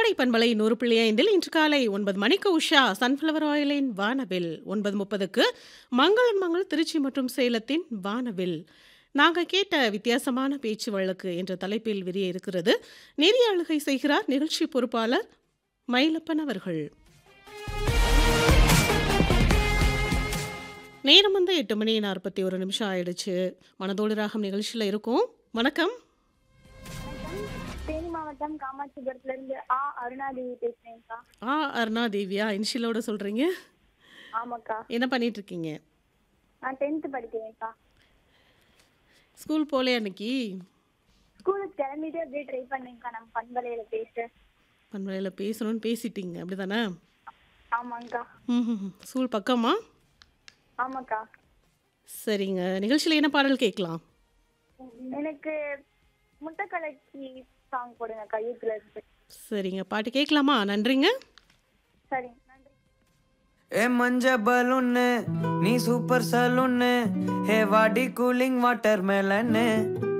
கோடை பண்பலை நூறு புள்ளி ஐந்தில் இன்று காலை ஒன்பது மணிக்கு உஷா சன்ஃப்ளவர் ஆயிலின் வானவில் ஒன்பது முப்பதுக்கு மங்களன் மங்கள் திருச்சி மற்றும் சேலத்தின் வானவில் நாங்கள் கேட்ட வித்தியாசமான பேச்சு வழக்கு என்ற தலைப்பில் விரிய இருக்கிறது நெறிய அழுகை செய்கிறார் நிகழ்ச்சி பொறுப்பாளர் மயிலப்பன் அவர்கள் நேரம் வந்து எட்டு மணி நாற்பத்தி ஒரு நிமிஷம் ஆயிடுச்சு மனதோடு ராகம் நிகழ்ச்சியில் இருக்கும் வணக்கம் தேனி மாவட்டம் காமாட்சிபுரத்துல இருந்து ஆ அருணாதேவி பேசுறேன்க்கா ஆ அருணா தேவியா இனிஷியலோட சொல்கிறீங்க ஆமாக்கா என்ன பண்ணிட்டு இருக்கீங்க நான் டென்த்து படிக்கிறேன்க்கா ஸ்கூல் போகலையா அன்னைக்கு ஸ்கூலுக்கு கிளம்பிட்டு அப்படியே ட்ரை பண்ணேன்க்கா நம்ம பண்பலையில பேச பண்பலையில் பேசணும்னு பேசிட்டீங்க அப்படி தானே ஆமாங்க்கா ம் ஸ்கூல் பக்கமா ஆமாக்கா சரிங்க நிகழ்ச்சியில் என்ன பாடல் கேட்கலாம் எனக்கு முட்டைக்கலக்கி சாங் போடுங்கக்கா யூத்ல இருந்து சரிங்க பாட்டு கேட்கலாமா நன்றிங்க சரி நன்றி ఏ మంజ బలూన్ నీ సూపర్ సలూన్ హే వాడి కూలింగ్ వాటర్ మెలన్